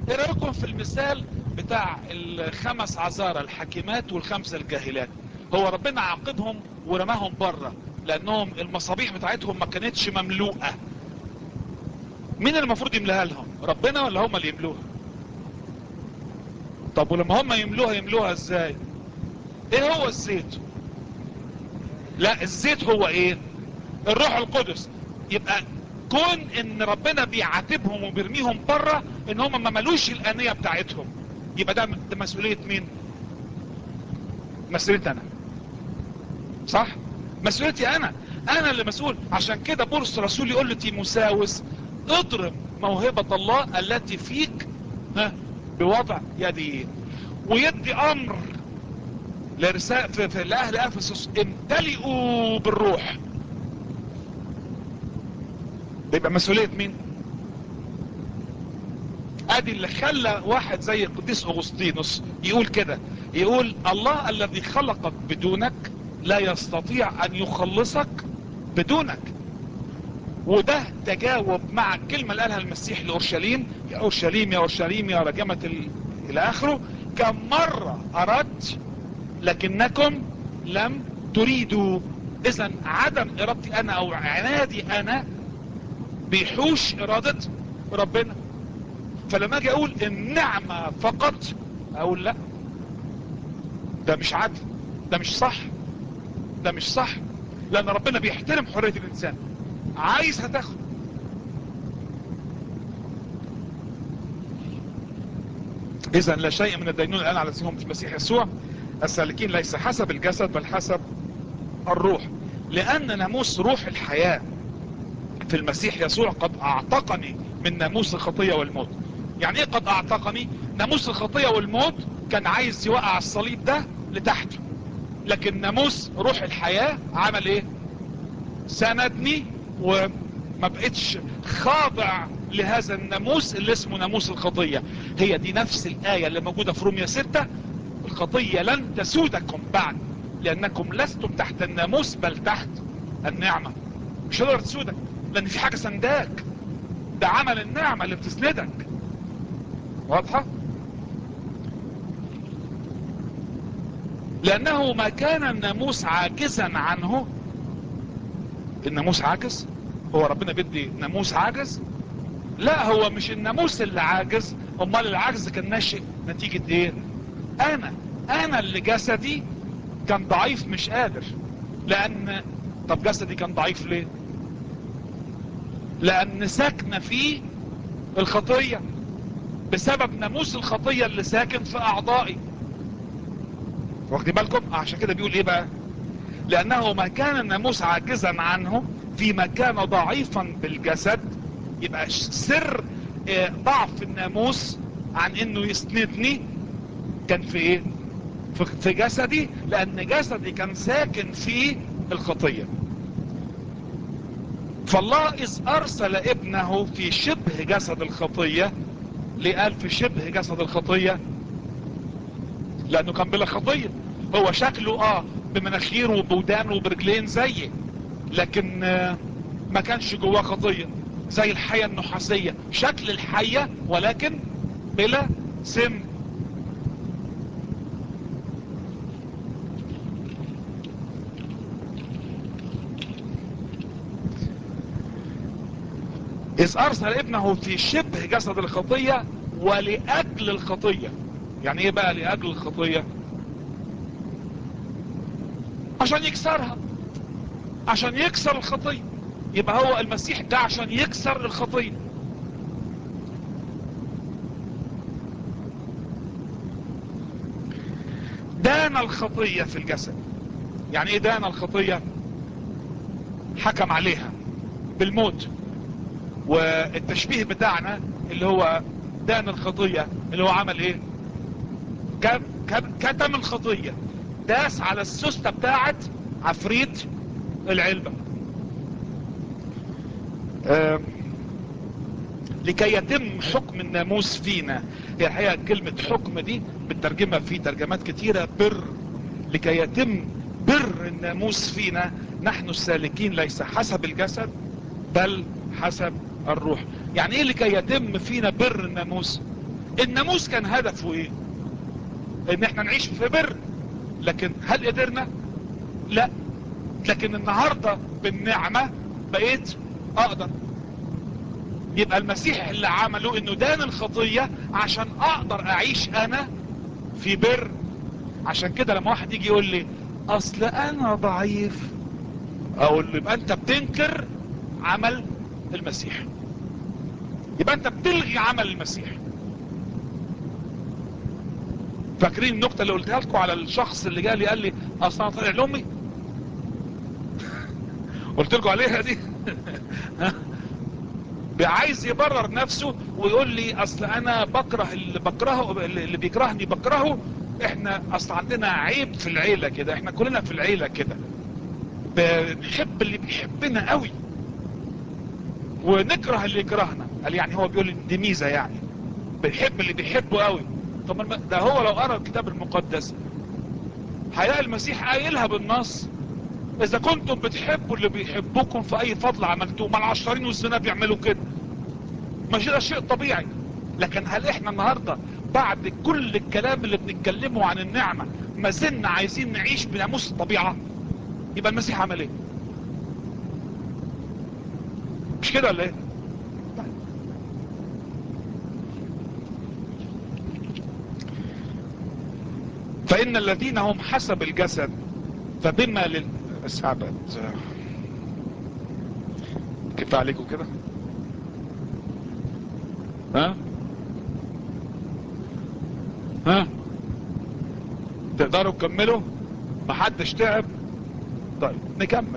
ايه رايكم في المثال بتاع الخمس عذارى الحكيمات والخمسة الجاهلات هو ربنا عاقبهم ورماهم بره لانهم المصابيح بتاعتهم ما كانتش مملوءة مين اللي المفروض يملاها لهم ربنا ولا هم اللي يملوها طب ولما هم يملوها يملوها ازاي ايه هو الزيت لا الزيت هو ايه الروح القدس يبقى كون ان ربنا بيعاتبهم وبيرميهم بره ان هم ما ملوش الانية بتاعتهم يبقى ده, ده مسؤولية مين مسؤولية انا صح مسؤوليتي انا انا اللي مسؤول عشان كده بولس الرسول يقول لتيموساوس اضرب موهبة الله التي فيك ها بوضع يدي ويدي امر لرساء في, في لاهل افسس امتلئوا بالروح ده يبقى مسؤولية مين ادي اللي خلى واحد زي القديس اغسطينوس يقول كده يقول الله الذي خلقك بدونك لا يستطيع ان يخلصك بدونك وده تجاوب مع الكلمة اللي قالها المسيح لأورشليم يا أورشليم يا أورشليم يا رجمة ال... إلى آخره كم مرة أردت لكنكم لم تريدوا إذا عدم إرادتي أنا أو عنادي أنا بيحوش إرادة ربنا فلما أجي أقول النعمة فقط أقول لا ده مش عدل ده مش صح ده مش صح لأن ربنا بيحترم حرية الإنسان عايز هتاخد اذا لا شيء من الدينون الان على سيهم في المسيح يسوع السالكين ليس حسب الجسد بل حسب الروح لان ناموس روح الحياة في المسيح يسوع قد اعتقني من ناموس الخطية والموت يعني ايه قد اعتقني ناموس الخطية والموت كان عايز يوقع الصليب ده لتحت لكن ناموس روح الحياة عمل ايه سندني وما بقتش خاضع لهذا الناموس اللي اسمه ناموس الخطية هي دي نفس الآية اللي موجودة في رومية 6 الخطية لن تسودكم بعد لأنكم لستم تحت الناموس بل تحت النعمة مش هتقدر تسودك لأن في حاجة سنداك ده عمل النعمة اللي بتسندك واضحة لأنه ما كان الناموس عاجزا عنه الناموس عاجز هو ربنا بيدي ناموس عاجز لا هو مش الناموس اللي عاجز امال العجز كان ناشئ نتيجة ايه انا انا اللي جسدي كان ضعيف مش قادر لان طب جسدي كان ضعيف ليه لان ساكنة فيه الخطية بسبب ناموس الخطية اللي ساكن في اعضائي واخدين بالكم عشان كده بيقول ايه بقى لانه ما كان الناموس عاجزا عنه فيما كان ضعيفا بالجسد يبقى سر ضعف الناموس عن انه يسندني كان في ايه في جسدي لان جسدي كان ساكن في الخطية فالله اذ ارسل ابنه في شبه جسد الخطية ليه قال في شبه جسد الخطية لانه كان بلا خطية هو شكله اه بمناخير وبودان وبرجلين زيه لكن آه ما كانش جواه خطية زي الحية النحاسية شكل الحية ولكن بلا سم إذ أرسل ابنه في شبه جسد الخطية ولأجل الخطية يعني ايه بقى لأجل الخطية عشان يكسرها عشان يكسر الخطية يبقى هو المسيح ده عشان يكسر الخطية دان الخطية في الجسد يعني ايه دان الخطية حكم عليها بالموت والتشبيه بتاعنا اللي هو دان الخطية اللي هو عمل ايه كتم الخطية داس على السوستة بتاعت عفريت العلبة أه لكي يتم حكم الناموس فينا هي الحقيقة كلمة حكم دي بالترجمة في ترجمات كتيرة بر لكي يتم بر الناموس فينا نحن السالكين ليس حسب الجسد بل حسب الروح يعني ايه لكي يتم فينا بر الناموس الناموس كان هدفه ايه ان احنا نعيش في بر لكن هل قدرنا لا لكن النهاردة بالنعمة بقيت اقدر يبقى المسيح اللي عمله انه دان الخطية عشان اقدر اعيش انا في بر عشان كده لما واحد يجي يقول لي اصل انا ضعيف اقول له يبقى انت بتنكر عمل المسيح يبقى انت بتلغي عمل المسيح فاكرين النقطة اللي قلتها لكم على الشخص اللي جالي قال لي اصلا طالع لامي قلت لكم عليها دي عايز يبرر نفسه ويقول لي اصل انا بكره اللي بكرهه اللي بيكرهني بكرهه احنا اصل عندنا عيب في العيلة كده احنا كلنا في العيلة كده بنحب اللي بيحبنا قوي ونكره اللي يكرهنا قال يعني هو بيقول دي ميزة يعني بنحب اللي بيحبه قوي طب ده هو لو قرأ الكتاب المقدس هيلاقي المسيح قايلها بالنص اذا كنتم بتحبوا اللي بيحبوكم في اي فضل عملتوه ما العشرين والزنا بيعملوا كده ماشي ده شيء طبيعي لكن هل احنا النهاردة بعد كل الكلام اللي بنتكلمه عن النعمة ما زلنا عايزين نعيش بناموس الطبيعة يبقى المسيح عمل ايه مش كده ولا ايه فإن الذين هم حسب الجسد فبما لل الساعة بقت كفاية عليكم كده ها ها تقدروا تكملوا محدش تعب طيب نكمل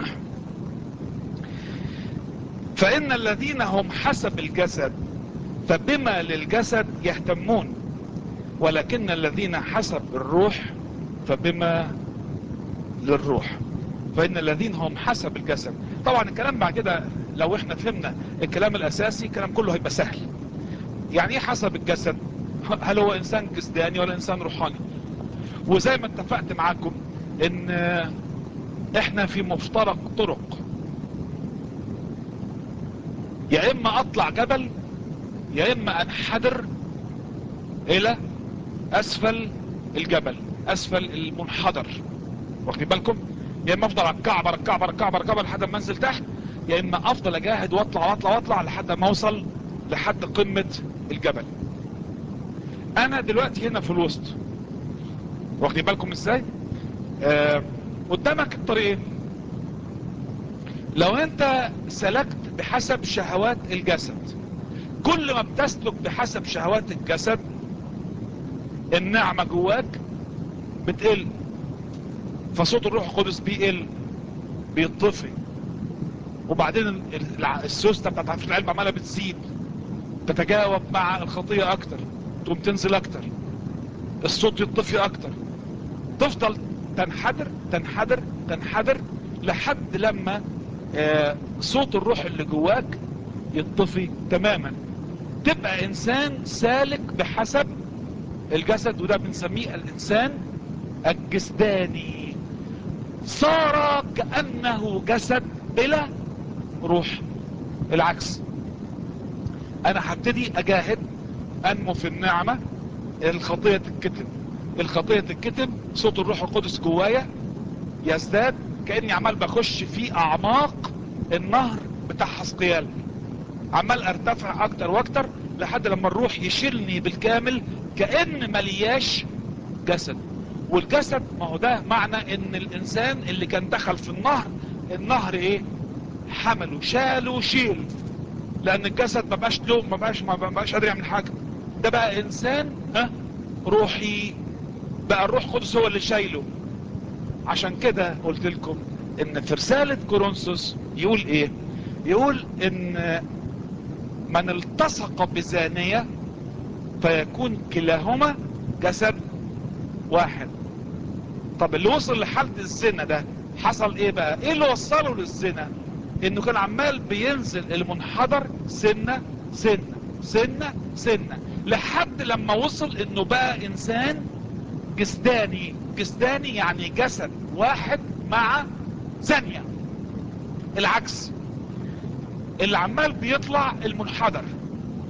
فإن الذين هم حسب الجسد فبما للجسد يهتمون ولكن الذين حسب الروح فبما للروح فإن الذين هم حسب الجسد طبعا الكلام بعد كده لو احنا فهمنا الكلام الأساسي الكلام كله هيبقى سهل يعني ايه حسب الجسد هل هو إنسان جسداني ولا إنسان روحاني وزي ما اتفقت معاكم ان احنا في مفترق طرق يا اما اطلع جبل يا اما انحدر الى اسفل الجبل اسفل المنحدر واخدين بالكم يا اما افضل على الكعبه على الكعبه على الكعبه على الكعبه لحد ما انزل تحت يا اما افضل اجاهد واطلع واطلع واطلع لحد ما اوصل لحد قمه الجبل انا دلوقتي هنا في الوسط واخدين بالكم ازاي آه قدامك الطريقين لو انت سلكت بحسب شهوات الجسد كل ما بتسلك بحسب شهوات الجسد النعمة جواك بتقل فصوت الروح القدس بيقل بيطفي وبعدين السوستة بتاعت عفش العلم عمالة بتزيد تتجاوب مع الخطية اكتر تقوم تنزل اكتر الصوت يطفي اكتر تفضل تنحدر تنحدر تنحدر لحد لما آه صوت الروح اللي جواك يطفي تماما تبقى انسان سالك بحسب الجسد وده بنسميه الانسان الجسداني صار كأنه جسد بلا روح العكس انا هبتدي اجاهد انمو في النعمة الخطية تتكتم الخطية تتكتم صوت الروح القدس جوايا يزداد كأني عمال بخش في اعماق النهر بتاع حسقيال عمال ارتفع اكتر واكتر لحد لما الروح يشيلني بالكامل كأن ملياش جسد والجسد ما هو ده معنى ان الانسان اللي كان دخل في النهر النهر ايه حمله شاله شيل لان الجسد ما بقاش له ما بقاش ما بقاش قادر يعمل حاجه ده بقى انسان ها روحي بقى الروح القدس هو اللي شايله عشان كده قلت لكم ان في رسالة كورنثوس يقول ايه يقول ان من التصق بزانية فيكون كلاهما جسد واحد طب اللي وصل لحالة الزنا ده حصل ايه بقى ايه اللي وصله للزنا انه كان عمال بينزل المنحدر سنة سنة سنة سنة لحد لما وصل انه بقى انسان جسداني جسداني يعني جسد واحد مع ثانية العكس اللي عمال بيطلع المنحدر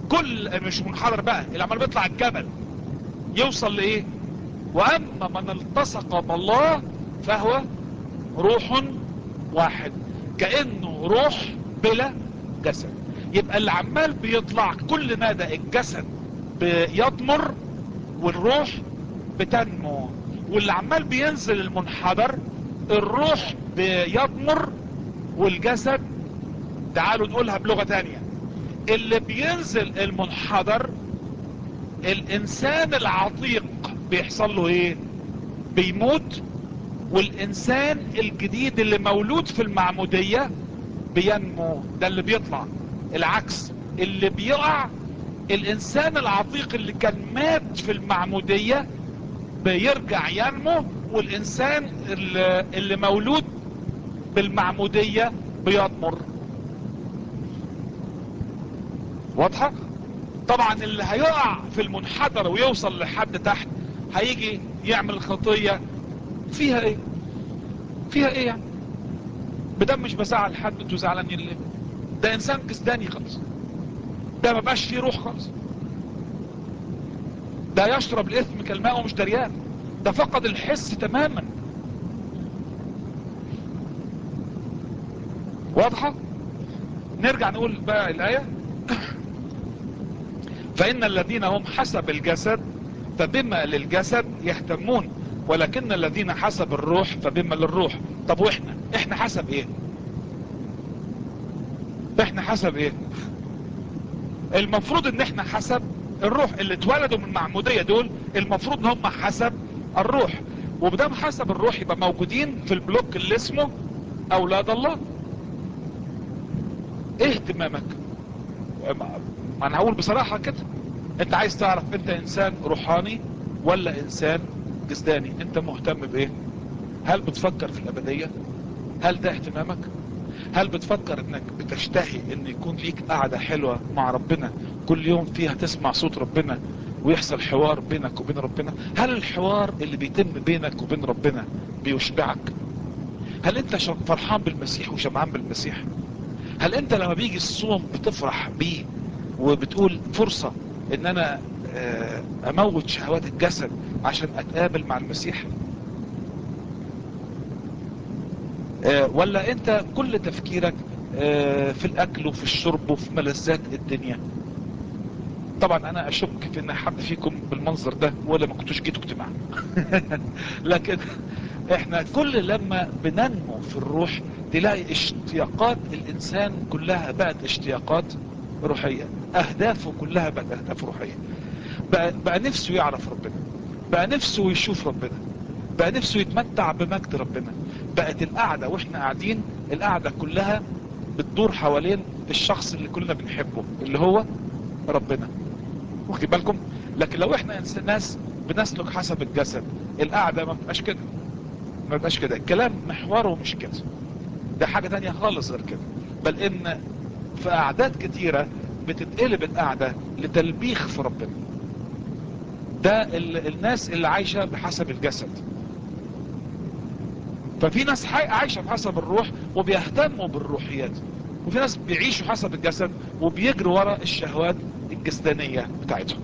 كل مش منحدر بقى اللي عمال بيطلع الجبل يوصل لايه واما من التصق بالله فهو روح واحد كأنه روح بلا جسد يبقى اللي عمال بيطلع كل مدى الجسد بيضمر والروح بتنمو واللي عمال بينزل المنحدر الروح بيضمر والجسد تعالوا نقولها بلغة تانية اللي بينزل المنحدر الانسان العتيق بيحصل له ايه بيموت والانسان الجديد اللي مولود في المعمودية بينمو ده اللي بيطلع العكس اللي بيقع الانسان العتيق اللي كان مات في المعمودية بيرجع ينمو والانسان اللي, اللي مولود بالمعمودية بيضمر واضحة طبعا اللي هيقع في المنحدر ويوصل لحد تحت هيجي يعمل خطية فيها ايه فيها ايه يعني بدم مش بزعل حد انتوا زعلانين ليه ده انسان كسداني خالص ده ما بقاش فيه روح خالص ده يشرب الاثم كالماء ومش دريان ده فقد الحس تماما واضحة نرجع نقول بقى الآية فإن الذين هم حسب الجسد فبما للجسد يهتمون ولكن الذين حسب الروح فبما للروح طب واحنا احنا حسب ايه احنا حسب ايه المفروض ان احنا حسب الروح اللي اتولدوا من المعمودية دول المفروض ان هم حسب الروح وبدام حسب الروح يبقى موجودين في البلوك اللي اسمه اولاد الله ايه اهتمامك ما انا هقول بصراحة كده انت عايز تعرف انت انسان روحاني ولا انسان جسداني انت مهتم بايه هل بتفكر في الابدية هل ده اهتمامك هل بتفكر انك بتشتهي ان يكون ليك قعدة حلوة مع ربنا كل يوم فيها تسمع صوت ربنا ويحصل حوار بينك وبين ربنا هل الحوار اللي بيتم بينك وبين ربنا بيشبعك هل انت فرحان بالمسيح وشبعان بالمسيح هل انت لما بيجي الصوم بتفرح بيه وبتقول فرصة ان انا اموت شهوات الجسد عشان اتقابل مع المسيح ولا انت كل تفكيرك في الاكل وفي الشرب وفي ملذات الدنيا طبعا انا اشك في ان حد فيكم بالمنظر ده ولا ما كنتوش جيتوا اجتماع لكن احنا كل لما بننمو في الروح تلاقي اشتياقات الانسان كلها بقت اشتياقات روحية اهدافه كلها بقت اهداف روحية بقى, بقى نفسه يعرف ربنا بقى نفسه يشوف ربنا بقى نفسه يتمتع بمجد ربنا بقت القعدة واحنا قاعدين القعدة كلها بتدور حوالين الشخص اللي كلنا بنحبه اللي هو ربنا واخدين بالكم لكن لو احنا ناس بنسلك حسب الجسد القعدة ما بتبقاش كده ما بتبقاش كده الكلام محوره مش كده ده حاجة تانية خالص غير كده بل ان في قعدات كتيرة بتتقلب القعدة لتلبيخ في ربنا ده الناس اللي عايشة بحسب الجسد ففي ناس عايشة بحسب الروح وبيهتموا بالروحيات وفي ناس بيعيشوا حسب الجسد وبيجروا ورا الشهوات الجسدانية بتاعتهم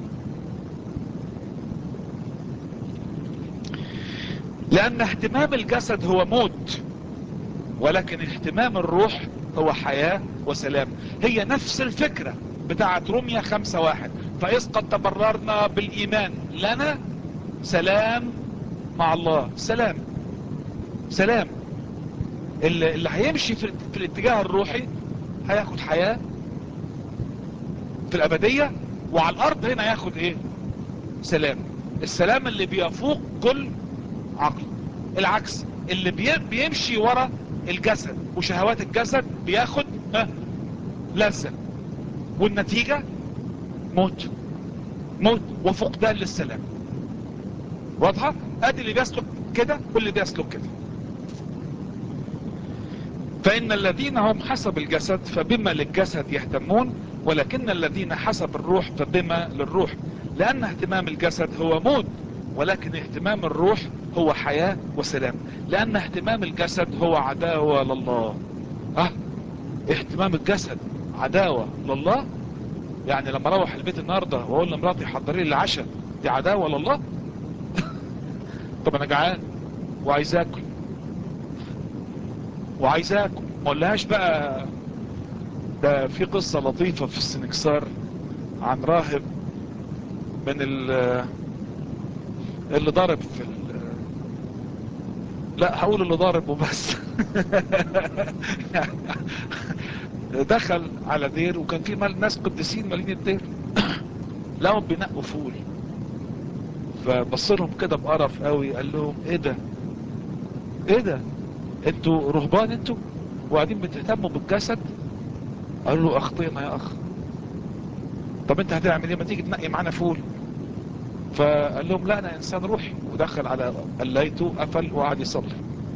لأن اهتمام الجسد هو موت ولكن اهتمام الروح هو حياة وسلام هي نفس الفكرة بتاعت روميا خمسة واحد فإذ قد تبررنا بالإيمان لنا سلام مع الله سلام سلام اللي, اللي هيمشي في, في الاتجاه الروحي هياخد حياة في الأبدية وعلى الأرض هنا ياخد إيه سلام السلام اللي بيفوق كل عقل العكس اللي بيمشي ورا الجسد وشهوات الجسد بياخد ها لذة والنتيجة موت موت وفقدان للسلام واضحة ادي اللي بيسلك كده واللي بيسلك كده فإن الذين هم حسب الجسد فبما للجسد يهتمون ولكن الذين حسب الروح فبما للروح لأن اهتمام الجسد هو موت ولكن اهتمام الروح هو حياة وسلام لأن اهتمام الجسد هو عداوة لله اه اهتمام الجسد عداوة لله يعني لما اروح البيت النهارده واقول لمراتي حضري لي العشاء دي عداوه لله طب انا جعان وعايز اكل وعايز اكل ما اقولهاش بقى ده في قصه لطيفه في السنكسار عن راهب من ال اللي ضارب في ال لا هقول اللي ضارب وبس دخل على دير وكان في مال ناس قديسين مالين الدير لقوا بينقوا فول فبص لهم كده بقرف قوي قال لهم ايه ده ايه ده انتوا رهبان انتوا وقاعدين بتهتموا بالجسد قال له اخطينا يا اخ طب انت هتعمل ايه ما تيجي تنقي معانا فول فقال لهم لا انا انسان روحي ودخل على قليته قفل وقعد يصلي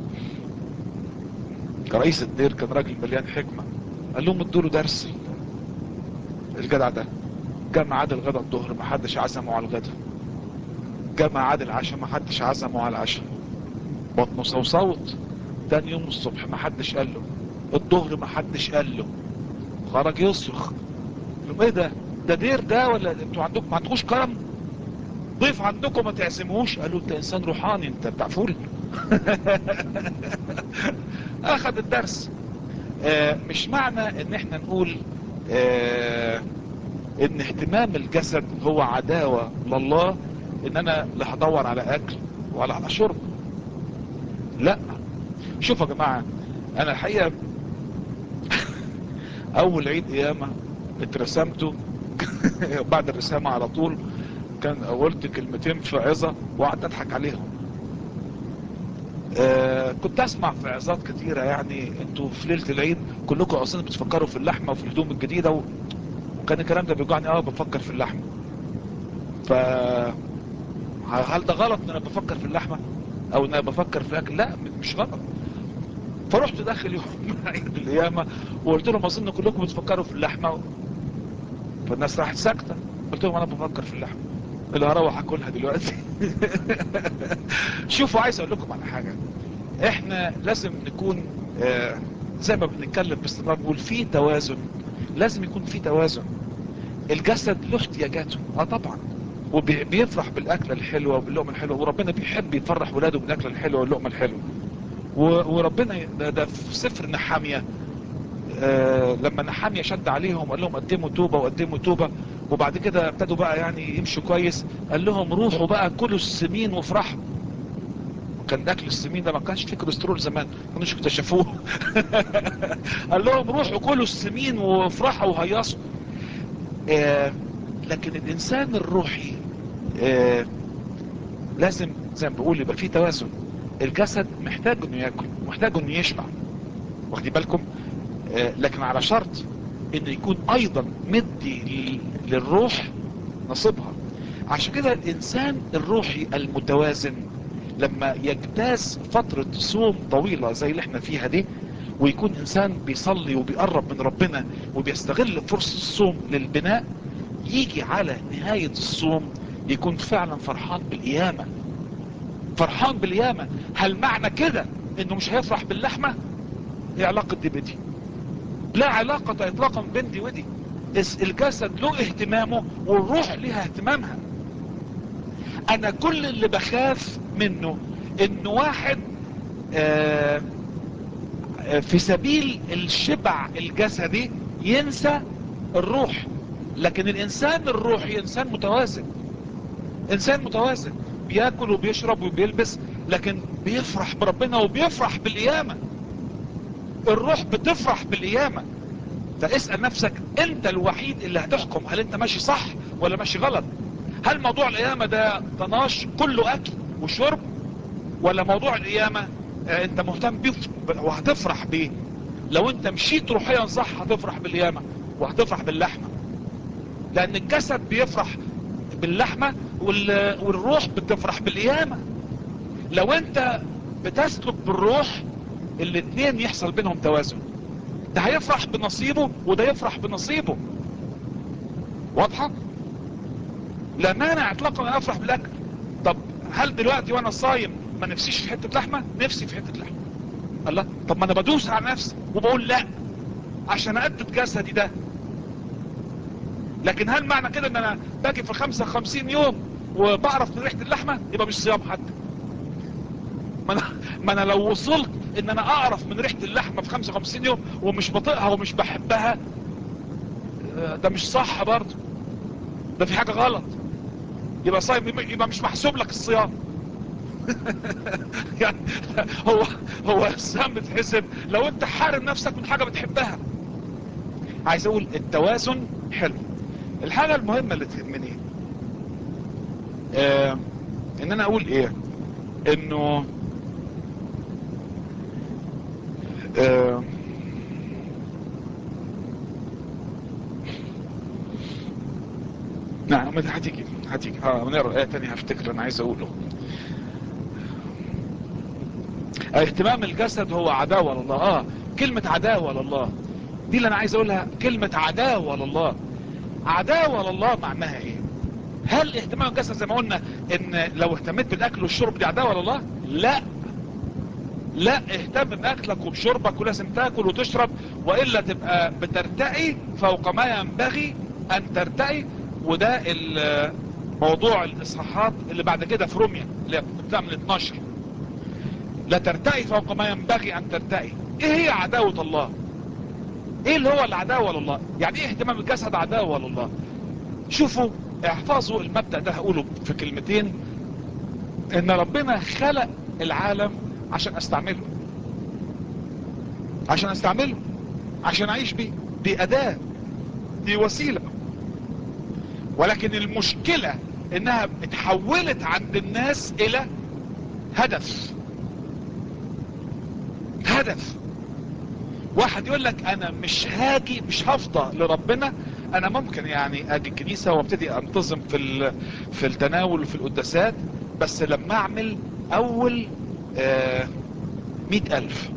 رئيس الدير كان راجل مليان حكمة قال لهم ادوا له درس الجدع ده جاء ميعاد الغداء الظهر ما حدش عزمه على الغداء جاء ميعاد العشاء ما حدش عزمه على العشاء بطنه صوصوت تاني يوم الصبح ما حدش قال له الظهر ما حدش قال له خرج يصرخ قال له ايه ده ده دير ده ولا انتوا عندكم ما عندكوش كرم ضيف عندكم ما تعزموش قالوا انت انسان روحاني انت بتاع فول اخذ الدرس آه مش معنى ان احنا نقول آه ان اهتمام الجسد هو عداوة لله ان انا لا هدور على اكل ولا على شرب لا شوفوا يا جماعة انا الحقيقة اول عيد قيامة اترسمته بعد الرسامة على طول كان قلت كلمتين في عظة وقعدت اضحك عليهم آه كنت اسمع في عظات كتيرة يعني انتوا في ليلة العيد كلكم اصلا بتفكروا في اللحمة وفي الهدوم الجديدة و... وكان الكلام ده بيوجعني اه بفكر في اللحمة ف هل ده غلط ان انا بفكر في اللحمة او ان انا بفكر في الاكل لا مش غلط فرحت داخل يوم عيد القيامة وقلت لهم اظن كلكم بتفكروا في اللحمة فالناس راحت ساكتة قلت لهم انا بفكر في اللحمة اللي هروح اكلها دلوقتي شوفوا عايز اقول لكم على حاجة احنا لازم نكون آه زي ما بنتكلم باستمرار بنقول في توازن لازم يكون في توازن الجسد له احتياجاته اه طبعا وبيفرح بالاكله الحلوه وباللقمه الحلوه وربنا بيحب يفرح ولاده بالاكله الحلوه واللقمه الحلوه وربنا ده, ده في سفر نحاميه آه لما نحاميه شد عليهم قال لهم قدموا توبه وقدموا توبه وبعد كده ابتدوا بقى يعني يمشوا كويس قال لهم روحوا بقى كلوا السمين وافرحوا كان اكل السمين ده ما كانش فيه كوليسترول زمان ما كانوش اكتشفوه قال لهم روحوا كلوا السمين وافرحوا وهيصوا آه لكن الانسان الروحي آه لازم زي ما بقول يبقى فيه توازن الجسد محتاج انه ياكل محتاج انه يشبع واخدين بالكم آه لكن على شرط انه يكون ايضا مدي للروح نصيبها عشان كده الانسان الروحي المتوازن لما يجتاز فترة صوم طويلة زي اللي احنا فيها دي ويكون انسان بيصلي وبيقرب من ربنا وبيستغل فرصة الصوم للبناء يجي على نهاية الصوم يكون فعلا فرحان بالقيامة فرحان بالقيامة هل معنى كده انه مش هيفرح باللحمة ايه علاقة دي بدي لا علاقة اطلاقا بين دي ودي الجسد له اهتمامه والروح لها اهتمامها انا كل اللي بخاف منه ان واحد آه في سبيل الشبع الجسدي ينسى الروح لكن الانسان الروحي انسان متوازن انسان متوازن بياكل وبيشرب وبيلبس لكن بيفرح بربنا وبيفرح بالقيامة الروح بتفرح بالقيامة فاسأل نفسك انت الوحيد اللي هتحكم هل انت ماشي صح ولا ماشي غلط هل موضوع القيامة ده طناش كله اكل وشرب ولا موضوع القيامة اه انت مهتم بيه وهتفرح بيه لو انت مشيت روحيا صح هتفرح بالقيامة وهتفرح باللحمة لان الجسد بيفرح باللحمة والروح بتفرح بالقيامة لو انت بتسلك بالروح الاتنين يحصل بينهم توازن ده هيفرح بنصيبه وده يفرح بنصيبه واضحة لا مانع اطلاقا انا افرح بالاكل طب هل دلوقتي وانا صايم ما نفسيش في حتة لحمة نفسي في حتة لحمة الله طب ما انا بدوس على نفسي وبقول لا عشان اقدد جسدي ده لكن هل معنى كده ان انا باجي في 55 يوم وبعرف من ريحة اللحمة يبقى مش صيام حتى ما انا, ما أنا لو وصلت ان انا اعرف من ريحة اللحمة في 55 يوم ومش بطيقها ومش بحبها ده مش صح برضه ده في حاجة غلط يبقى صايم يبقى مش محسوب لك الصيام يعني هو هو الصيام بتحسب لو انت حارم نفسك من حاجة بتحبها عايز اقول التوازن حلو الحاجة المهمة اللي تهمني آه ان انا اقول ايه انه آه نعم هتيجي هتيجي اه نقرا ايه تانية هفتكر انا عايز اقوله اهتمام الجسد هو عداوة لله اه كلمة عداوة لله دي اللي انا عايز اقولها كلمة عداوة لله عداوة لله معناها ايه هل اهتمام الجسد زي ما قلنا ان لو اهتميت بالاكل والشرب دي عداوة لله لا لا اهتم باكلك وبشربك ولازم تاكل وتشرب والا تبقى بترتقي فوق ما ينبغي ان ترتقي وده موضوع الاصحاحات اللي بعد كده في روميا اللي بتبدأ من 12 لا ترتقي فوق ما ينبغي ان ترتقي ايه هي عداوة الله ايه اللي هو العداوة لله يعني ايه اهتمام الجسد عداوة لله شوفوا احفظوا المبدأ ده هقوله في كلمتين ان ربنا خلق العالم عشان استعمله عشان استعمله عشان اعيش بيه دي اداة دي وسيلة ولكن المشكلة انها اتحولت عند الناس الى هدف هدف واحد يقول لك انا مش هاجي مش هفضى لربنا انا ممكن يعني اجي الكنيسة وابتدي انتظم في في التناول وفي القداسات بس لما اعمل اول آه مئة الف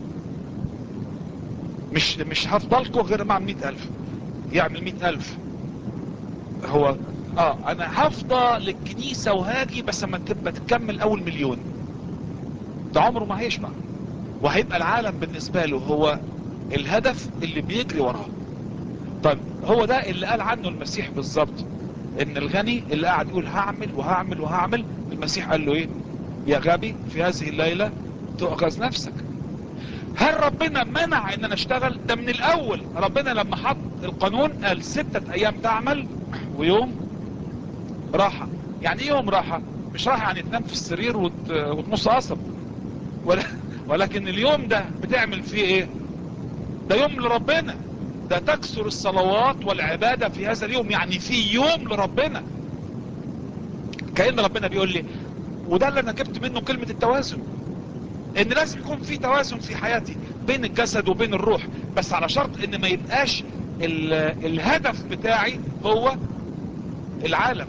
مش مش هفضلكم غير مع مئة الف يعمل مئة الف هو اه انا هفضى للكنيسة وهاجي بس اما تبقى تكمل اول مليون ده عمره ما هيشبع وهيبقى العالم بالنسبة له هو الهدف اللي بيجري وراه طيب هو ده اللي قال عنه المسيح بالظبط ان الغني اللي قاعد يقول هعمل وهعمل وهعمل المسيح قال له ايه يا غبي في هذه الليلة تؤخذ نفسك هل ربنا منع ان انا اشتغل ده من الاول ربنا لما حط القانون قال ستة ايام تعمل ويوم راحة يعني ايه يوم راحة مش راحة يعني تنام في السرير وت... وتمص قصب ولا... ولكن اليوم ده بتعمل فيه ايه ده يوم لربنا ده تكسر الصلوات والعبادة في هذا اليوم يعني في يوم لربنا كأن ربنا بيقول لي وده اللي انا جبت منه كلمة التوازن ان لازم يكون في توازن في حياتي بين الجسد وبين الروح بس على شرط ان ما يبقاش الهدف بتاعي هو العالم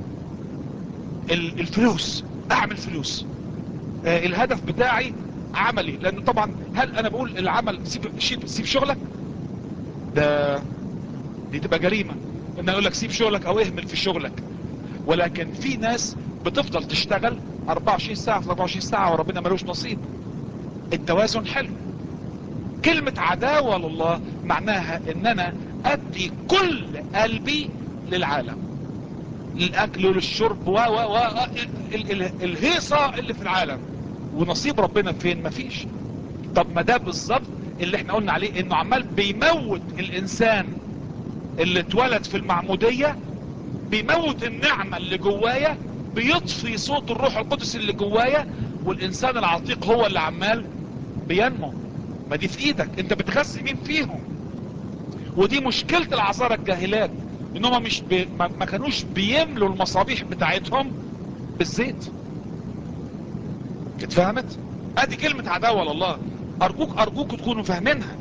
الفلوس اعمل فلوس الهدف بتاعي عملي لان طبعا هل انا بقول العمل سيب, سيب شغلك ده دي تبقى جريمة ان اقول لك سيب شغلك او اهمل في شغلك ولكن في ناس بتفضل تشتغل 24 ساعة في 24 ساعة وربنا ملوش نصيب التوازن حلو كلمة عداوة لله معناها ان انا ادي كل قلبي للعالم للاكل وللشرب و و و الهيصة اللي في العالم ونصيب ربنا فين مفيش طب ما ده بالظبط اللي احنا قلنا عليه انه عمال بيموت الانسان اللي اتولد في المعمودية بيموت النعمة اللي جوايا بيطفي صوت الروح القدس اللي جوايا والانسان العتيق هو اللي عمال بينمو ما دي في ايدك انت بتغذي مين فيهم ودي مشكلة العصارة الجاهلات انهم مش بي ما كانوش بيملوا المصابيح بتاعتهم بالزيت اتفهمت ادي كلمة عداوة لله ارجوك ارجوك تكونوا فاهمينها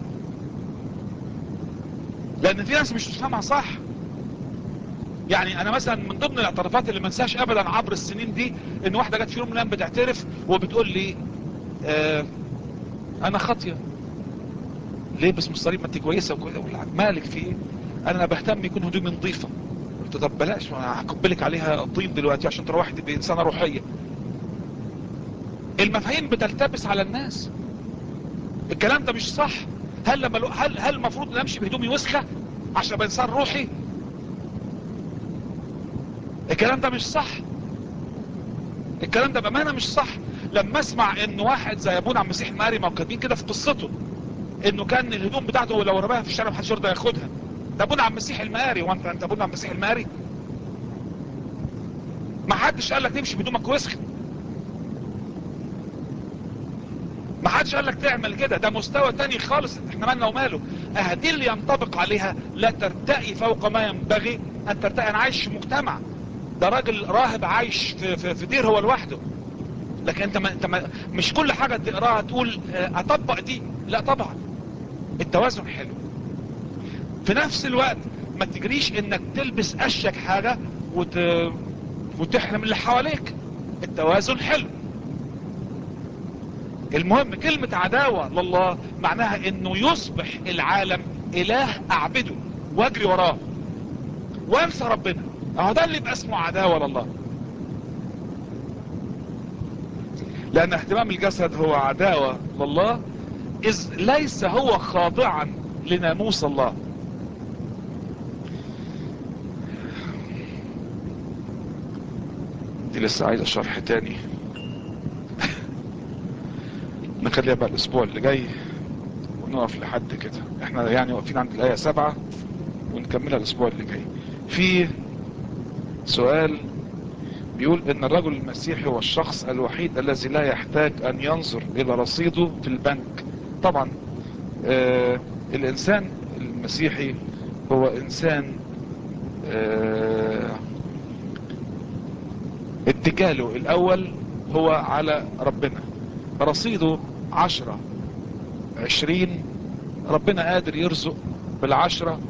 لان في ناس مش بتفهمها صح يعني انا مثلا من ضمن الاعترافات اللي ما انساش ابدا عبر السنين دي ان واحدة جت في يوم من الايام بتعترف وبتقول لي آه انا خاطيه ليه بس مصاريف ما انت كويسه وكده مالك في ايه انا بهتم يكون هدومي نظيفه قلت طب بلاش هكبلك عليها طين دلوقتي عشان تروحي تبقي انسانه روحيه المفاهيم بتلتبس على الناس الكلام ده مش صح هل لما هل هل المفروض ان امشي بهدومي وسخه عشان ابقى انسان روحي الكلام ده مش صح الكلام ده بامانه مش صح لما اسمع ان واحد زي ابونا عم المسيح الماري ما كاتبين كده في قصته انه كان الهدوم بتاعته لو رماها في الشارع محدش يرضى ياخدها ده ابونا عم المسيح الماري وانت انت ابونا عم المسيح الماري ما حدش قال لك تمشي بهدومك وسخ ما حدش قال لك تعمل كده ده مستوى تاني خالص احنا مالنا وماله اهدي اللي ينطبق عليها لا ترتقي فوق ما ينبغي ان ترتقي انا عايش في مجتمع ده راجل راهب عايش في, في, في دير هو لوحده لكن انت ما انت ما مش كل حاجة تقراها تقول اه اطبق دي لا طبعا التوازن حلو في نفس الوقت ما تجريش انك تلبس اشيك حاجة وت... وتحرم اللي حواليك التوازن حلو المهم كلمة عداوة لله معناها انه يصبح العالم اله اعبده واجري وراه وانسى ربنا اهو ده اللي يبقى اسمه عداوة لله لان اهتمام الجسد هو عداوة لله اذ ليس هو خاضعا لناموس الله دي لسه عايزة شرح تاني نخليها بقى الاسبوع اللي جاي ونقف لحد كده احنا يعني واقفين عند الاية سبعة ونكملها الاسبوع اللي جاي في سؤال بيقول ان الرجل المسيحي هو الشخص الوحيد الذي لا يحتاج ان ينظر الى رصيده في البنك طبعا آه الانسان المسيحي هو انسان آه اتجاهه الاول هو على ربنا رصيده عشرة عشرين ربنا قادر يرزق بالعشرة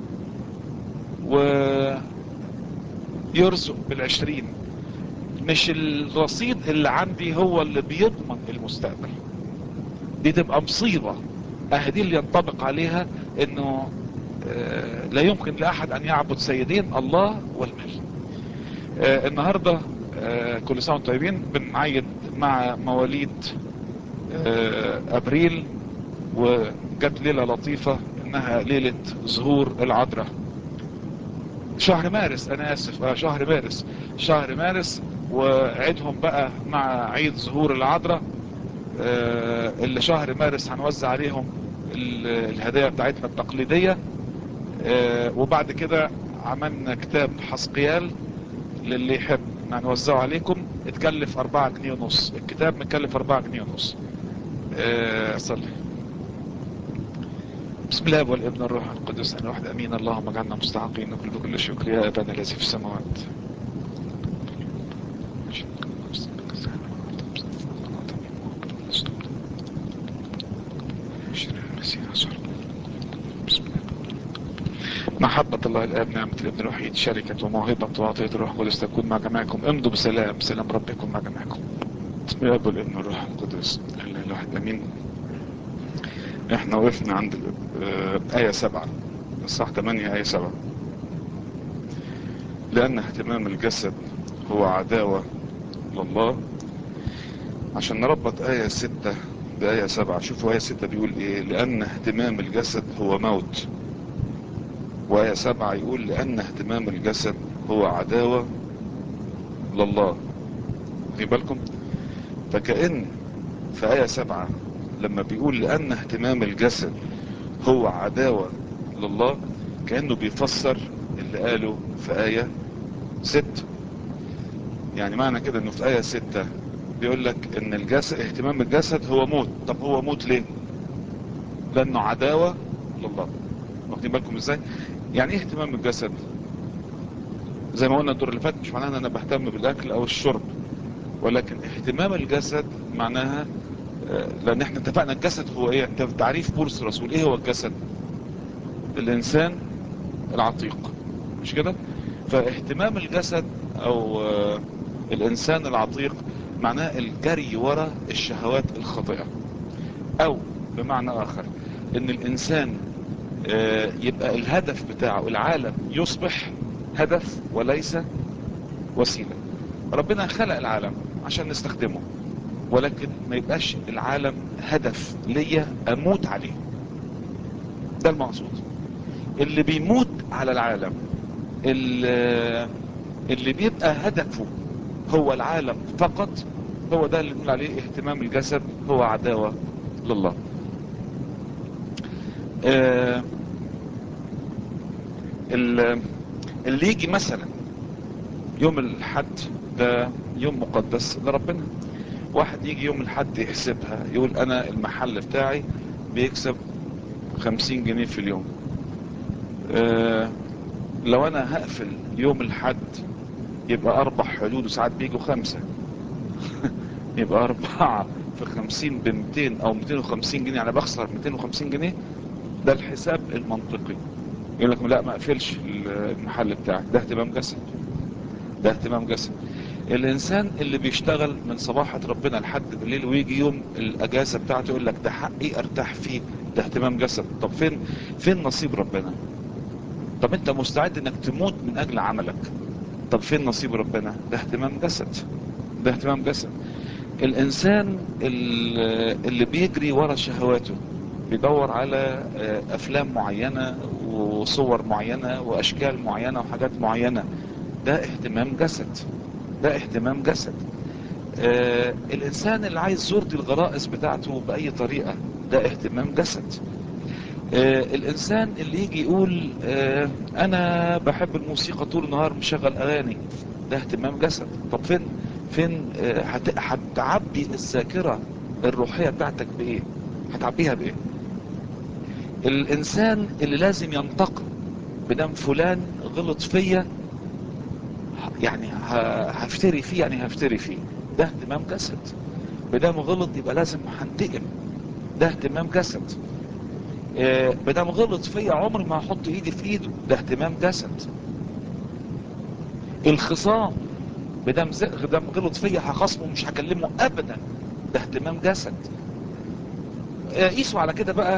ويرزق بالعشرين مش الرصيد اللي عندي هو اللي بيضمن المستقبل دي تبقى مصيبة اهدي اللي ينطبق عليها انه آه لا يمكن لاحد ان يعبد سيدين الله والمال آه النهاردة آه كل سنة وانتم طيبين بنعيد مع مواليد ابريل وجت ليلة لطيفة انها ليلة ظهور العذراء شهر مارس انا اسف آه شهر مارس شهر مارس وعيدهم بقى مع عيد ظهور العذراء آه اللي شهر مارس هنوزع عليهم الهدايا بتاعتنا التقليدية آه وبعد كده عملنا كتاب حسقيال للي يحب هنوزعه عليكم اتكلف اربعة جنيه ونص الكتاب متكلف اربعة جنيه ونص اه صلي بسم الله والابن الروح القدس انا واحد امين اللهم اجعلنا مستحقين نقول بكل شكر يا ابانا الذي في السماوات محبة الله الآب نعمة الابن الوحيد شركة وموهبة وعطية الروح القدس تكون مع جميعكم امضوا بسلام سلام ربكم مع جميعكم بسم الله والابن الروح القدس الله الواحد امين احنا وقفنا عند آية سبعة الصح 8 آية سبعة لأن اهتمام الجسد هو عداوة لله عشان نربط آية ستة بآية سبعة شوفوا آية ستة بيقول ايه لأن اهتمام الجسد هو موت وآية سبعة يقول لأن اهتمام الجسد هو عداوة لله خلي بالكم فكأن في آية سبعة لما بيقول لأن اهتمام الجسد هو عداوة لله كأنه بيفسر اللي قاله في آية ستة يعني معنى كده انه في آية ستة بيقول لك ان الجسد اهتمام الجسد هو موت طب هو موت ليه لانه عداوة لله واخدين بالكم ازاي يعني ايه اهتمام الجسد زي ما قلنا الدور اللي فات مش معناها ان انا بهتم بالاكل او الشرب ولكن اهتمام الجسد معناها لان احنا اتفقنا الجسد هو ايه انت تعريف بولس الرسول ايه هو الجسد الانسان العتيق مش كده فاهتمام الجسد او الانسان العتيق معناه الجري وراء الشهوات الخاطئة او بمعنى اخر ان الانسان يبقى الهدف بتاعه العالم يصبح هدف وليس وسيلة ربنا خلق العالم عشان نستخدمه ولكن ما يبقاش العالم هدف ليا اموت عليه ده المقصود اللي بيموت على العالم اللي اللي بيبقى هدفه هو العالم فقط هو ده اللي نقول عليه اهتمام الجسد هو عداوة لله آه اللي يجي مثلا يوم الحد ده يوم مقدس لربنا واحد يجي يوم الحد يحسبها يقول انا المحل بتاعي بيكسب خمسين جنيه في اليوم أه لو انا هقفل يوم الحد يبقى اربع حدود وساعات بيجوا خمسة يبقى اربعة في خمسين بمتين او ميتين وخمسين جنيه انا بخسر ميتين وخمسين جنيه ده الحساب المنطقي يقول لك لا ما اقفلش المحل بتاعك ده اهتمام جسد ده اهتمام جسد الانسان اللي بيشتغل من صباحة ربنا لحد بالليل ويجي يوم الاجازة بتاعته يقول لك ده حقي ارتاح فيه ده اهتمام جسد طب فين فين نصيب ربنا طب انت مستعد انك تموت من اجل عملك طب فين نصيب ربنا ده اهتمام جسد ده اهتمام جسد الانسان اللي بيجري ورا شهواته بيدور على افلام معينة وصور معينة واشكال معينة وحاجات معينة ده اهتمام جسد ده اهتمام جسد آه الانسان اللي عايز يرضي الغرائز بتاعته باي طريقة ده اهتمام جسد آه الانسان اللي يجي يقول آه انا بحب الموسيقى طول النهار مشغل اغاني ده اهتمام جسد طب فين فين آه هتعبي الذاكرة الروحية بتاعتك بايه هتعبيها بايه الانسان اللي لازم ينتقم بدم فلان غلط فيا يعني هفتري فيه يعني هفتري فيه ده اهتمام جسد بدم غلط يبقى لازم هنتقم ده اهتمام جسد اه بدم غلط فيا عمري ما هحط ايدي في ايده ده اهتمام جسد الخصام بدم دم غلط فيا هخصمه مش هكلمه ابدا ده اهتمام جسد قيسوا على كده بقى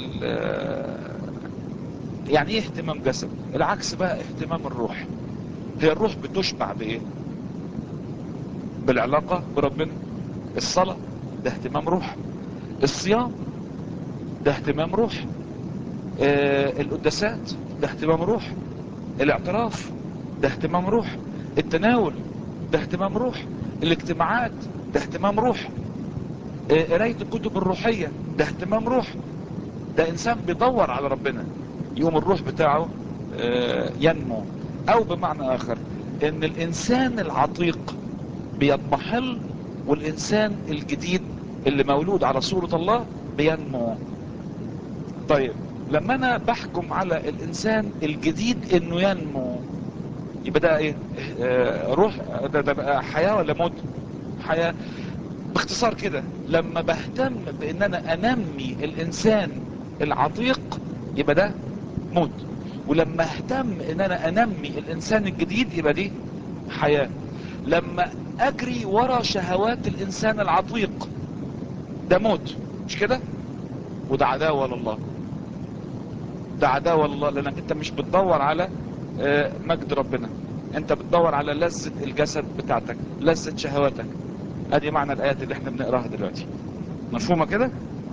يعني ايه اهتمام جسد العكس بقى اهتمام الروح هي الروح بتشبع بايه بالعلاقة بربنا الصلاة ده اهتمام روح الصيام ده اهتمام روح آه القداسات ده اهتمام روح الاعتراف ده اهتمام روح التناول ده اهتمام روح الاجتماعات ده اهتمام روح قراية آه الكتب الروحية ده اهتمام روح ده انسان بيدور على ربنا يوم الروح بتاعه آه ينمو او بمعنى اخر ان الانسان العتيق بيضمحل والانسان الجديد اللي مولود على صورة الله بينمو طيب لما انا بحكم على الانسان الجديد انه ينمو يبقى ده ايه آه روح ده, ده بقى حياة ولا موت حياة باختصار كده لما بهتم بان انا انمي الانسان العتيق يبقى ده موت ولما اهتم ان انا انمي الانسان الجديد يبقى دي حياة لما اجري ورا شهوات الانسان العتيق ده موت مش كده وده عداوة لله ده عداوة لله لانك انت مش بتدور على مجد ربنا انت بتدور على لذة الجسد بتاعتك لذة شهواتك ادي معنى الايات اللي احنا بنقراها دلوقتي مفهومة كده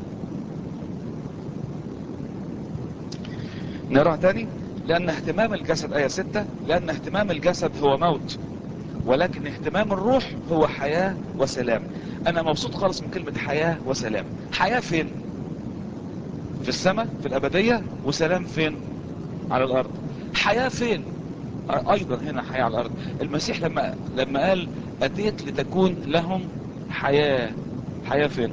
نقراها تاني لان اهتمام الجسد ايه ستة لان اهتمام الجسد هو موت ولكن اهتمام الروح هو حياة وسلام انا مبسوط خالص من كلمة حياة وسلام حياة فين في السماء في الابدية وسلام فين على الارض حياة فين ايضا هنا حياة على الارض المسيح لما لما قال اتيت لتكون لهم حياة حياة فين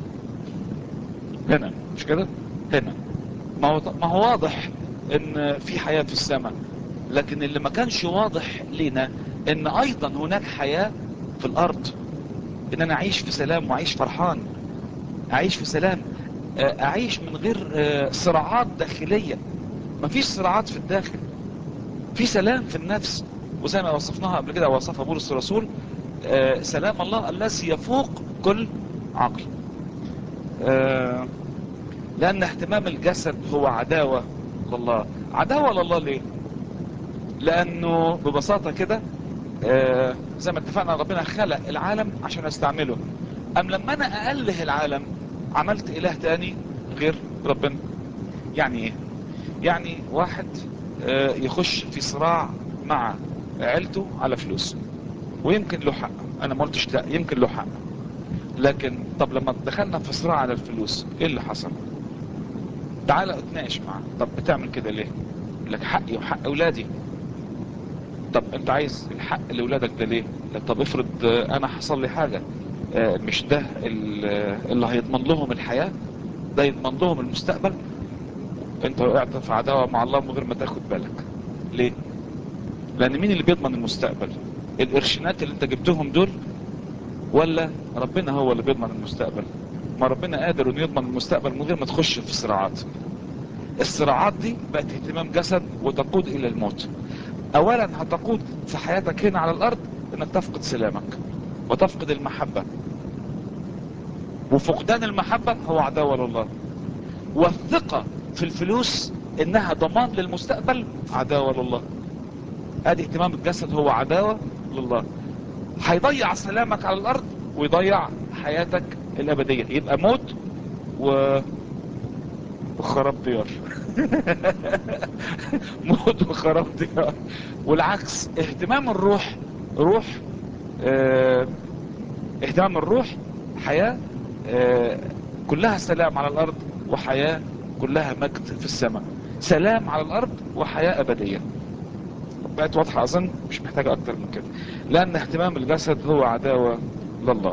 هنا مش كده هنا ما هو ما هو واضح ان في حياة في السماء لكن اللي ما كانش واضح لنا ان ايضا هناك حياة في الارض ان انا اعيش في سلام واعيش فرحان اعيش في سلام اعيش من غير صراعات داخلية مفيش صراعات في الداخل في سلام في النفس وزي ما وصفناها قبل كده وصفها بولس الرسول سلام الله الذي يفوق كل عقل لان اهتمام الجسد هو عداوة لله عداوة لله ليه لانه ببساطة كده آه زي ما اتفقنا ربنا خلق العالم عشان استعمله ام لما انا االه العالم عملت اله تاني غير ربنا يعني ايه يعني واحد آه يخش في صراع مع عيلته على فلوس ويمكن له حق انا ما قلتش لا يمكن له حق لكن طب لما دخلنا في صراع على الفلوس ايه اللي حصل تعالى اتناقش معاه طب بتعمل كده ليه لك حقي وحق اولادي طب انت عايز الحق لاولادك ده ليه لا طب افرض آه، انا حصل لي حاجة آه، مش ده ال- آه، اللي هيضمن لهم الحياة ده يضمن لهم المستقبل انت وقعت في عداوة مع الله من غير ما تاخد بالك ليه لان مين اللي بيضمن المستقبل القرشينات اللي انت جبتهم دول ولا ربنا هو اللي بيضمن المستقبل ما ربنا قادر انه يضمن المستقبل من غير ما تخش في صراعات الصراعات دي بقت اهتمام جسد وتقود الى الموت اولا هتقود في حياتك هنا على الارض انك تفقد سلامك وتفقد المحبة وفقدان المحبة هو عداوة لله والثقة في الفلوس انها ضمان للمستقبل عداوة لله ادي اهتمام الجسد هو عداوة لله هيضيع سلامك على الارض ويضيع حياتك الابدية يبقى موت و وخراب ديار موت وخراب ديار والعكس اهتمام الروح روح اه اهتمام الروح حياة اه كلها سلام على الارض وحياة كلها مجد في السماء سلام على الارض وحياة ابدية بقت واضحة اظن مش محتاجة اكتر من كده لان اهتمام الجسد هو عداوة لله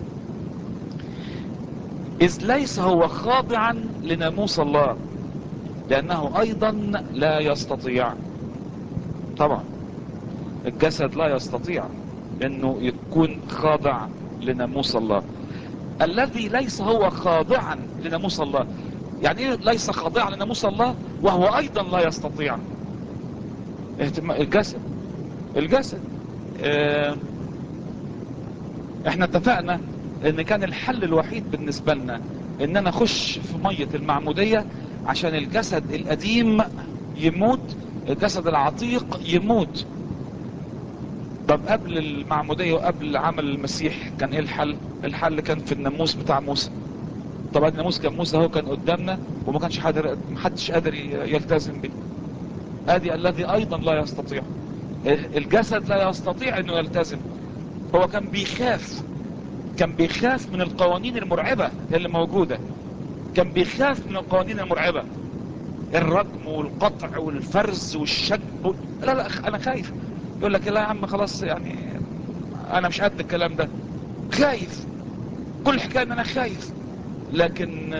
إذ ليس هو خاضعا لناموس الله لأنه أيضا لا يستطيع طبعا الجسد لا يستطيع أنه يكون خاضع لناموس الله الذي ليس هو خاضعا لناموس الله يعني ايه ليس خاضعا لناموس الله وهو أيضا لا يستطيع اهتمام الجسد الجسد اه احنا اتفقنا ان كان الحل الوحيد بالنسبة لنا ان انا اخش في مية المعمودية عشان الجسد القديم يموت الجسد العتيق يموت طب قبل المعمودية وقبل عمل المسيح كان ايه الحل الحل كان في الناموس بتاع موسى طبعا الناموس كان موسى هو كان قدامنا وما كانش حد محدش قادر يلتزم به ادي الذي ايضا لا يستطيع الجسد لا يستطيع انه يلتزم هو كان بيخاف كان بيخاف من القوانين المرعبة اللي موجودة كان بيخاف من القوانين المرعبة الرجم والقطع والفرز والشد و... لا لا انا خايف يقول لك لا يا عم خلاص يعني انا مش قد الكلام ده خايف كل حكاية ان انا خايف لكن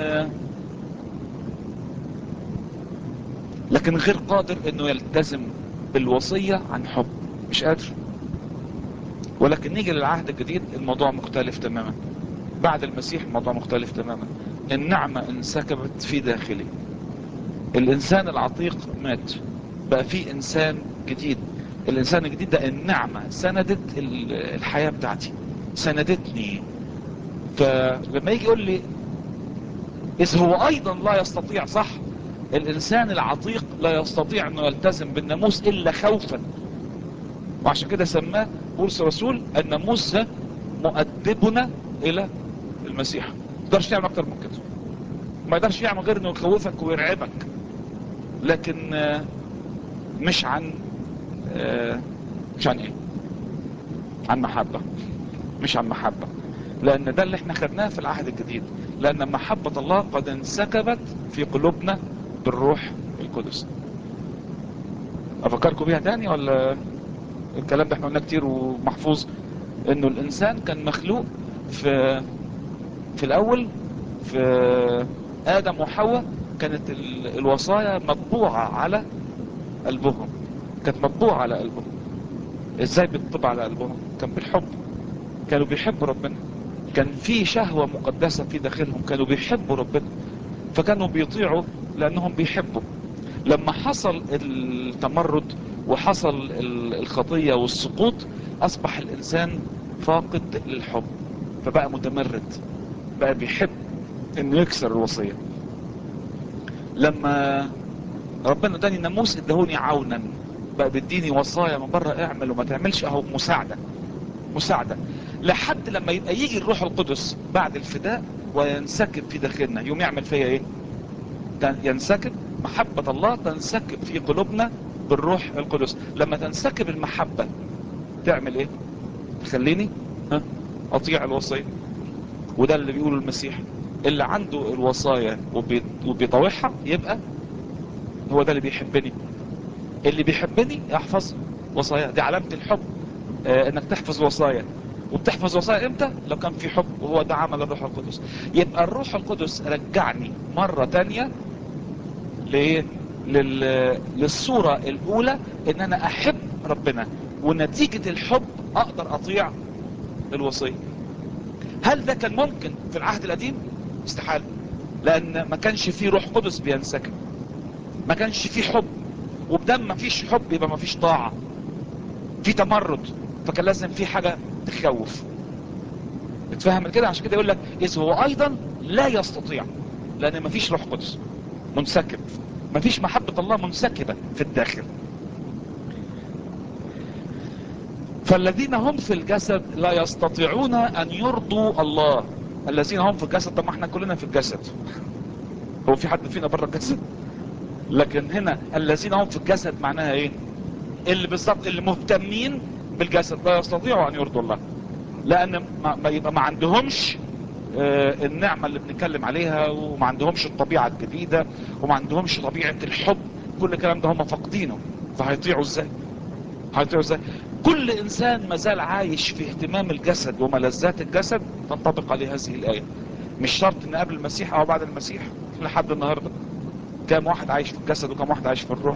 لكن غير قادر انه يلتزم بالوصية عن حب مش قادر ولكن نيجي للعهد الجديد الموضوع مختلف تماما بعد المسيح الموضوع مختلف تماما النعمة انسكبت في داخلي الانسان العتيق مات بقى في انسان جديد الانسان الجديد ده النعمة سندت الحياة بتاعتي سندتني فلما يجي يقول لي اذ هو ايضا لا يستطيع صح الانسان العتيق لا يستطيع انه يلتزم بالناموس الا خوفا وعشان كده سماه بولس الرسول الناموس ده مؤدبنا الى المسيح ما يقدرش يعمل اكتر من كده ما يقدرش يعمل غير انه يخوفك ويرعبك لكن مش عن مش عن ايه عن محبة مش عن محبة لان ده اللي احنا خدناه في العهد الجديد لان محبة الله قد انسكبت في قلوبنا بالروح القدس افكركم بيها تاني ولا الكلام ده احنا قلنا كتير ومحفوظ انه الانسان كان مخلوق في في الاول في ادم وحواء كانت الوصايا مطبوعة على قلبهم كانت مطبوعة على قلبهم ازاي بتطبع على قلبهم كان بالحب كانوا بيحبوا ربنا كان في شهوة مقدسة في داخلهم كانوا بيحبوا ربنا فكانوا بيطيعوا لانهم بيحبوا لما حصل التمرد وحصل الخطية والسقوط اصبح الانسان فاقد للحب فبقى متمرد بقى بيحب انه يكسر الوصية لما ربنا اداني ناموس ادهوني عونا بقى بيديني وصايا من بره اعمل وما تعملش اهو مساعدة مساعدة لحد لما يبقى يجي الروح القدس بعد الفداء وينسكب في داخلنا يوم يعمل فيا ايه ينسكب محبة الله تنسكب في قلوبنا بالروح القدس لما تنسكب المحبة تعمل ايه تخليني ها اطيع الوصية وده اللي بيقوله المسيح اللي عنده الوصايا وبي- وبيطوعها يبقى هو ده اللي بيحبني اللي بيحبني يحفظ وصايا دي علامة الحب آه انك تحفظ وصايا وبتحفظ وصايا امتى لو كان في حب وهو ده عمل الروح القدس يبقى الروح القدس رجعني مرة تانية لإيه؟ لل... للصورة الاولى ان انا احب ربنا ونتيجة الحب اقدر اطيع الوصية هل ده كان ممكن في العهد القديم استحالة لان ما كانش فيه روح قدس بينسكب ما كانش فيه حب وبدم ما فيش حب يبقى ما فيش طاعة في تمرد فكان لازم في حاجة تخوف اتفهم كده عشان كده يقول لك اذ هو ايضا لا يستطيع لان ما فيش روح قدس منسكب ما فيش محبة الله منسكبة في الداخل فالذين هم في الجسد لا يستطيعون ان يرضوا الله الذين هم في الجسد طب ما احنا كلنا في الجسد هو في حد فينا بره الجسد لكن هنا الذين هم في الجسد معناها ايه اللي بالظبط اللي مهتمين بالجسد لا يستطيعوا ان يرضوا الله لان ما, ما يبقى ما عندهمش آه، النعمة اللي بنتكلم عليها وما عندهمش الطبيعة الجديدة وما عندهمش طبيعة الحب كل الكلام ده هم فاقدينه فهيطيعوا ازاي هيطيعوا ازاي كل انسان ما زال عايش في اهتمام الجسد وملذات الجسد تنطبق عليه هذه الايه مش شرط ان قبل المسيح او بعد المسيح لحد النهارده كام واحد عايش في الجسد وكم واحد عايش في الروح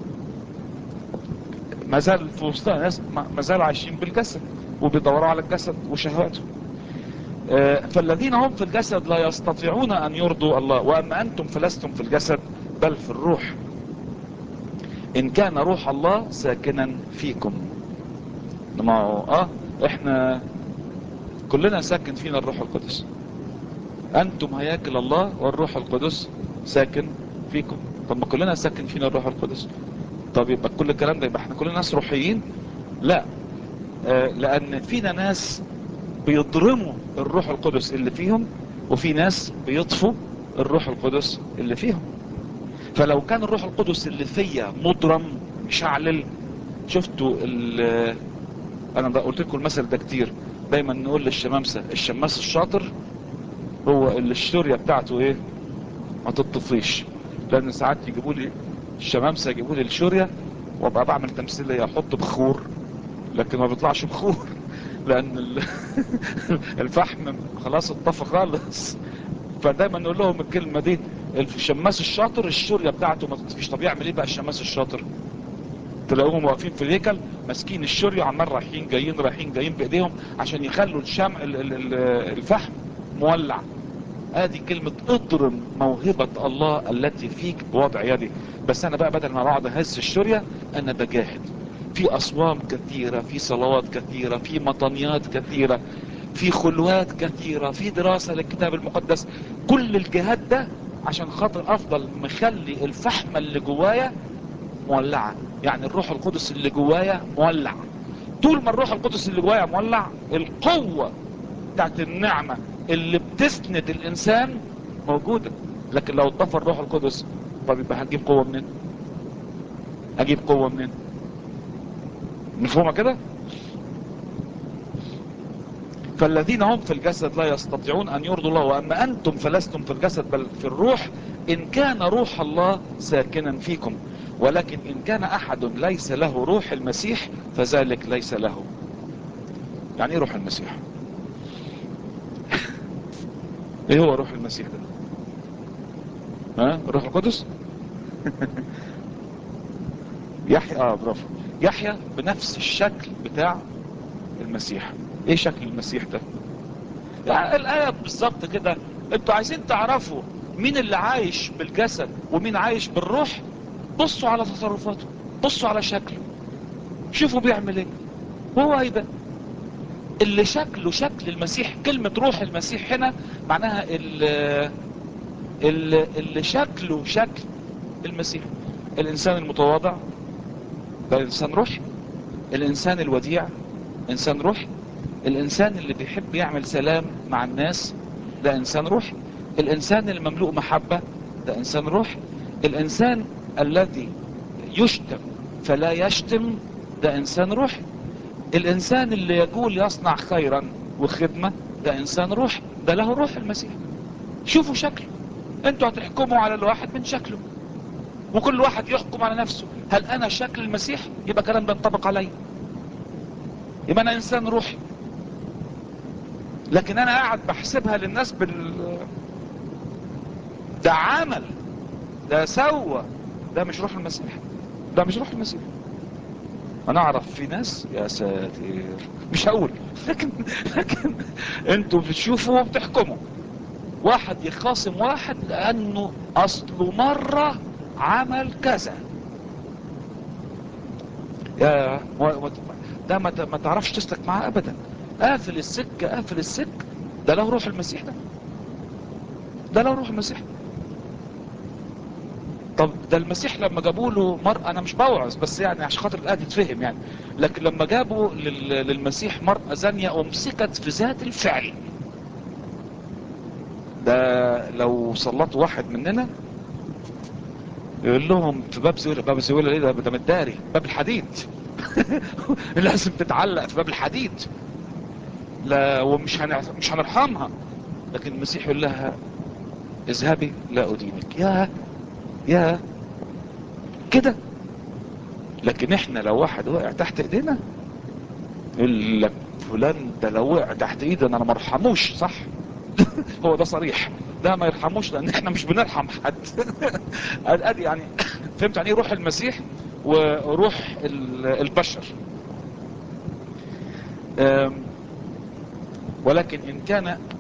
ما زال في وسطنا ناس ما ما زالوا عايشين بالجسد وبيدوروا على الجسد وشهواته آه، فالذين هم في الجسد لا يستطيعون ان يرضوا الله واما انتم فلستم في الجسد بل في الروح ان كان روح الله ساكنا فيكم ما هو اه احنا كلنا ساكن فينا الروح القدس انتم هياكل الله والروح القدس ساكن فيكم طب ما كلنا ساكن فينا الروح القدس طب يبقى كل الكلام ده يبقى احنا كلنا ناس روحيين لا آه لان فينا ناس بيضرموا الروح القدس اللي فيهم وفي ناس بيطفوا الروح القدس اللي فيهم فلو كان الروح القدس اللي فيا مضرم مشعلل شفتوا ال- انا ده قلت لكم المثل ده كتير دايما نقول للشمامسه الشماس الشاطر هو اللي الشوريه بتاعته ايه ما تطفيش لان ساعات يجيبوا لي الشمامسه يجيبوا لي الشوريه وابقى بعمل تمثيليه احط بخور لكن ما بيطلعش بخور لان ال- الفحم خلاص اتطفى خالص فدايما نقول لهم الكلمه دي الشماس الشاطر الشوريه بتاعته ما تطفيش طب يعمل ايه بقى الشماس الشاطر تلاقوهم واقفين في الهيكل ماسكين الشوريه عمال رايحين جايين رايحين جايين بايديهم عشان يخلوا الشمع ال- ال- ال- الفحم مولع ادي كلمة اضرم موهبة الله التي فيك بوضع يدي بس انا بقى بدل ما بقعد اهز الشورية انا بجاهد في اصوام كثيرة في صلوات كثيرة في مطنيات كثيرة في خلوات كثيرة في دراسة للكتاب المقدس كل الجهاد ده عشان خاطر افضل مخلي الفحمة اللي جوايا مولعة يعني الروح القدس اللي جوايا مولع طول ما الروح القدس اللي جوايا مولع القوة بتاعت النعمة اللي بتسند الانسان موجودة لكن لو اتضاف الروح القدس طب يبقى هتجيب قوة منين هجيب قوة منين مفهومة كده فالذين هم في الجسد لا يستطيعون ان يرضوا الله واما انتم فلستم في الجسد بل في الروح ان كان روح الله ساكنا فيكم ولكن ان كان احد ليس له روح المسيح فذلك ليس له يعني ايه روح المسيح ايه هو روح المسيح ده ها الروح القدس يحيى اه برافو يحيى بنفس الشكل بتاع المسيح ايه شكل المسيح ده يعني الايه بالظبط كده انتوا عايزين تعرفوا مين اللي عايش بالجسد ومين عايش بالروح بصوا على تصرفاته بصوا على شكله شوفوا بيعمل ايه هو هيبقى اللي شكله شكل المسيح كلمة روح المسيح هنا معناها اللي, اللي شكله شكل المسيح الانسان المتواضع ده انسان روح الانسان الوديع انسان روح الانسان اللي بيحب يعمل سلام مع الناس ده انسان روح الانسان المملوء محبة ده انسان روح الانسان الذي يشتم فلا يشتم ده انسان روحي الانسان اللي يقول يصنع خيرا وخدمة ده انسان روحي ده له روح المسيح شوفوا شكله انتوا هتحكموا على الواحد من شكله وكل واحد يحكم على نفسه هل انا شكل المسيح يبقى كلام بينطبق علي يبقى انا انسان روحي لكن انا قاعد بحسبها للناس بال ده عمل ده سوى ده مش روح المسيح ده مش روح المسيح انا اعرف في ناس يا ساتر مش هقول لكن لكن انتوا بتشوفوا وبتحكموا واحد يخاصم واحد لانه اصله مرة عمل كذا يا ده ما ما تعرفش تسلك معاه ابدا قافل السكة قافل السكة ده له روح المسيح ده ده له روح المسيح طب ده المسيح لما جابوا له مرأة انا مش بوعظ بس يعني عشان خاطر الآية تتفهم يعني لكن لما جابوا لل- للمسيح مرأة زانية امسكت في ذات الفعل ده لو سلطوا واحد مننا يقول لهم في باب زويلة باب زويلة ايه ده ده متداري باب الحديد لازم تتعلق في باب الحديد لا ومش هن... مش هنرحمها لكن المسيح يقول لها اذهبي لا ادينك يا يا كده لكن احنا لو واحد وقع تحت ايدينا يقول لك فلان ده لو وقع تحت ايدنا انا ما ارحموش صح هو ده صريح ده ما يرحموش لان احنا مش بنرحم حد ادي يعني فهمت يعني ايه روح المسيح وروح ال- البشر أم، ولكن ان كان